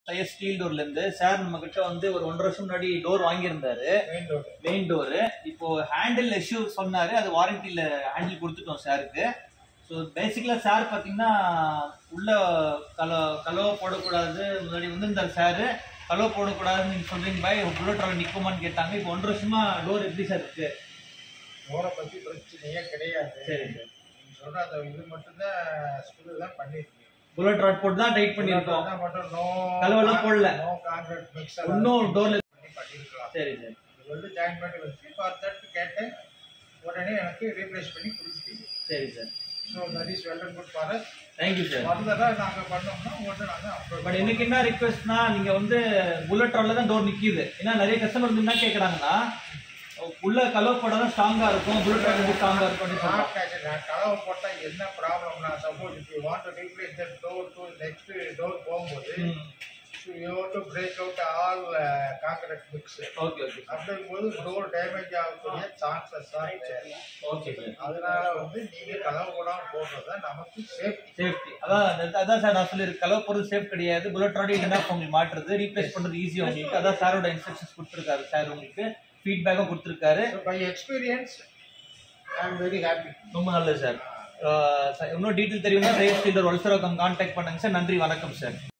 Size steel டோர்ல இருந்து sir நம்ம கிட்ட வந்து ஒரு ஒன்றரை வருஷம் முன்னாடி டோர் வாங்கியிருந்தாரு மெயின் ரோடு மெயின் டோரு இப்போ ஹேண்டில் இஷ்யூ சொன்னாரு அது வாரண்டியில் ஹேண்டில் கொடுத்துட்டோம் சாருக்கு ஸோ பேசிக்கலாக சார் பார்த்தீங்கன்னா உள்ள கலோ கலவை போடக்கூடாது முன்னாடி வந்து இந்த சார் கலவை போடக்கூடாதுன்னு நீங்கள் சொல்றீங்க பாய் புல்லட் ட்ராவல் நிற்குமான்னு கேட்டாங்க இப்போ ஒன்றரை வருஷமா டோர் எப்படி சார் இருக்கு டோரை பற்றி பிரச்சனையே கிடையாது சரி சார் நீங்க சொல்ற அந்த இது மட்டும்தான் ஸ்கில் தான் பண்ணிருக்கீங்க புல்லட் ராட் போட்டு தான் டைட் பண்ணியிருக்கோம் அதான் மட்டும் நோ கலவெல்லாம் போடல. நோ கான்கிரீட் மிக்ஸ் இன்னும் டோர்ல பண்ணி பண்ணிருக்கலாம் சரி சார் இது வந்து ஜாயின் பண்ணி வச்சு ஃபார் தட் கேட்டேன் உடனே எனக்கு ரீப்ளேஸ் பண்ணி கொடுத்துட்டீங்க சரி sir so that is well and good for us thank you sir ஃபர்தராக நாங்கள் பண்ணோம்னா உடனே நாங்கள் அப்ரோச் பட் எனக்கு என்ன ரிக்வெஸ்ட்னா நீங்க வந்து புல்லட் ட்ராவல்ல தான் டோர் நிக்குது ஏன்னா நிறைய கஸ்டமர் வந்து என்ன கேக்குறாங்கன்னா உள்ள கலவை போட தான் ஸ்ட்ராங்கா இருக்கும் புல்லட் ட்ராவல் வந்து ஸ்ட்ராங்கா இருக்கும் அப்படின்னு சொல்றாங்க நான் கலவை போட்டால் என்ன ப்ராப்ளம்னா suppose if you want to replace that door to next door போகும்போது ம். You have to break out all concrete mix okay okay அப்படிங்கும்போது டோர் டேமேஜ் ஆகக்கூடிய சான்சஸ் தான் இருக்கு. ஓகே சார் அதனால வந்து நீங்க கலவை போடாம போடுறது தான் நமக்கு சேஃப்டி சேஃப்டி அதான் அந்த- அதான் சார் நான் சொல்லியிருக்கேன் கலவை பொருள் சேஃப் கிடையாது புல்லட் ட்ராவல் இல்லைன்னா உங்களுக்கு மாட்டுறது ரீப்ளேஸ் பண்றது ஈஸி உங்களுக்கு அதான் சாரோட இன்ஸ்ட்ரக்ஷன்ஸ் கொடுத்துருக்காரு சார் உங்களுக்கு ஃபீட்பேக்கும் கொடுத்துருக்காரு by experience I am very happy ரொம்ப நல்லது சார் இன்னும் டீட்டெயில் தெரியும்னா சைஸ் டீலர் ஒல்சரோ கான்டாக்ட் பண்ணுங்க சார் நன்றி வணக்கம் சார்